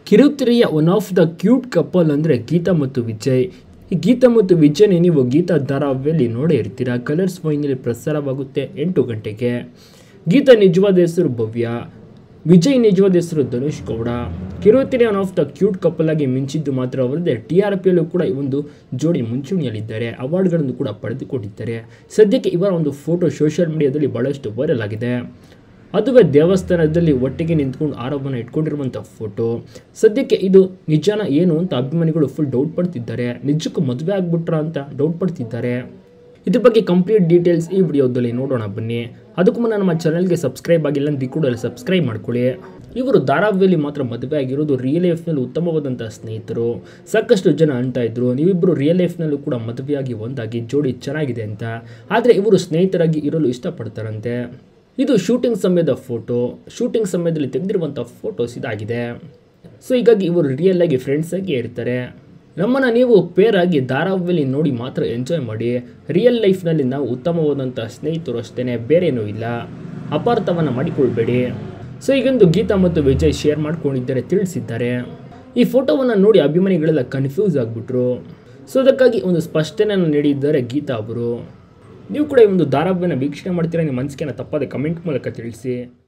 ಕಿರುತೆರೆಯ one of the cute couple ಅಂದರೆ ಗೀತಾ ಮತ್ತು ವಿಜಯ್ ಈ ಗೀತಾ ಮತ್ತು ವಿಜಯ್ನೇ ನೀವು ಗೀತಾ ಧಾರಾವಾಹಿಯಲ್ಲಿ ನೋಡೇ ಇರ್ತೀರಾ ಕಲರ್ಸ್ ವೈನಲ್ಲಿ ಪ್ರಸಾರವಾಗುತ್ತೆ ಎಂಟು ಗಂಟೆಗೆ ಗೀತಾ ನಿಜವಾದ ಹೆಸರು ಭವ್ಯ ವಿಜಯ್ ನಿಜವಾದ ಹೆಸರು ಧನುಷ್ ಗೌಡ ಕಿರುತೆರೆ one of the cute couple ಆಗಿ ಮಿಂಚಿದ್ದು ಮಾತ್ರ ಅವರದೇ ಟಿ ಆರ್ ಪಿಯಲ್ಲೂ ಕೂಡ ಈ ಒಂದು ಜೋಡಿ ಮುಂಚೂಣಿಯಲ್ಲಿದ್ದಾರೆ ಅವಾರ್ಡ್ಗಳನ್ನು ಕೂಡ ಪಡೆದುಕೊಂಡಿದ್ದಾರೆ ಸದ್ಯಕ್ಕೆ ಇವರ ಒಂದು ಫೋಟೋ ಸೋಷಿಯಲ್ ಮೀಡಿಯಾದಲ್ಲಿ ಬಹಳಷ್ಟು ವೈರಲ್ ಆಗಿದೆ ಅದುವೇ ದೇವಸ್ಥಾನದಲ್ಲಿ ಒಟ್ಟಿಗೆ ನಿಂತ್ಕೊಂಡು ಆರೋಪನ ಇಟ್ಕೊಂಡಿರುವಂಥ ಫೋಟೋ ಸದ್ಯಕ್ಕೆ ಇದು ನಿಜಾನ ಏನು ಅಂತ ಅಭಿಮಾನಿಗಳು ಫುಲ್ ಡೌಟ್ ಪಡ್ತಿದ್ದಾರೆ ನಿಜಕ್ಕೂ ಮದುವೆ ಆಗ್ಬಿಟ್ರಾ ಅಂತ ಡೌಟ್ ಪಡ್ತಿದ್ದಾರೆ ಇದ್ರ ಬಗ್ಗೆ ಕಂಪ್ಲೀಟ್ ಡೀಟೇಲ್ಸ್ ಈ ವಿಡಿಯೋದಲ್ಲಿ ನೋಡೋಣ ಬನ್ನಿ ಅದಕ್ಕೂ ಮುನ್ನ ನಮ್ಮ ಚಾನಲ್ಗೆ ಸಬ್ಸ್ಕ್ರೈಬ್ ಆಗಿಲ್ಲ ಅಂತ ಕೂಡ ಸಬ್ಸ್ಕ್ರೈಬ್ ಮಾಡ್ಕೊಳ್ಳಿ ಇವರು ಧಾರಾವಾಹಿಯಲ್ಲಿ ಮಾತ್ರ ಮದುವೆ ಆಗಿರೋದು ರಿಯಲ್ ಲೈಫ್ನಲ್ಲಿ ಉತ್ತಮವಾದಂಥ ಸ್ನೇಹಿತರು ಸಾಕಷ್ಟು ಜನ ಅಂತಾ ಇದ್ರು ನೀವಿಬ್ಬರು ರಿಯಲ್ ಲೈಫ್ನಲ್ಲೂ ಕೂಡ ಮದುವೆಯಾಗಿ ಒಂದಾಗಿ ಜೋಡಿ ಚೆನ್ನಾಗಿದೆ ಅಂತ ಆದರೆ ಇವರು ಸ್ನೇಹಿತರಾಗಿ ಇರಲು ಇಷ್ಟಪಡ್ತಾರಂತೆ ಇದು ಶೂಟಿಂಗ್ ಸಮಯದ ಫೋಟೋ ಶೂಟಿಂಗ್ ಸಮಯದಲ್ಲಿ ತೆಗೆದಿರುವಂಥ ಫೋಟೋಸ್ ಇದಾಗಿದೆ ಸೊ ಹೀಗಾಗಿ ಇವರು ರಿಯಲ್ ಆಗಿ ಫ್ರೆಂಡ್ಸ್ ಆಗಿ ಇರ್ತಾರೆ ನಮ್ಮನ್ನು ನೀವು ಪೇರ್ ಆಗಿ ಧಾರಾವಾಹಿಯಲ್ಲಿ ನೋಡಿ ಮಾತ್ರ ಎಂಜಾಯ್ ಮಾಡಿ ರಿಯಲ್ ಲೈಫ್ನಲ್ಲಿ ನಾವು ಉತ್ತಮವಾದಂಥ ಸ್ನೇಹಿತರು ಅಷ್ಟೇ ಬೇರೇನೂ ಇಲ್ಲ ಅಪಾರ್ಥವನ್ನು ಮಾಡಿಕೊಳ್ಬೇಡಿ ಸೊ ಈಗೊಂದು ಗೀತಾ ಮತ್ತು ವಿಜಯ್ ಶೇರ್ ಮಾಡ್ಕೊಂಡಿದ್ದಾರೆ ತಿಳಿಸಿದ್ದಾರೆ ಈ ಫೋಟೋವನ್ನು ನೋಡಿ ಅಭಿಮಾನಿಗಳೆಲ್ಲ ಕನ್ಫ್ಯೂಸ್ ಆಗಿಬಿಟ್ರು ಸೊ ಅದಕ್ಕಾಗಿ ಒಂದು ಸ್ಪಷ್ಟನೆಯನ್ನು ನೀಡಿದ್ದಾರೆ ಗೀತಾ ಅವರು ನೀವು ಕೂಡ ಈ ಒಂದು ಧಾರಾವಾಹಿನ ವೀಕ್ಷಣೆ ಮಾಡ್ತೀರಾ ನಿಮ್ಮ ಮನಸ್ಸಿಗೆ ತಪ್ಪದೆ ಕಮೆಂಟ್ ಮೂಲಕ ತಿಳಿಸಿ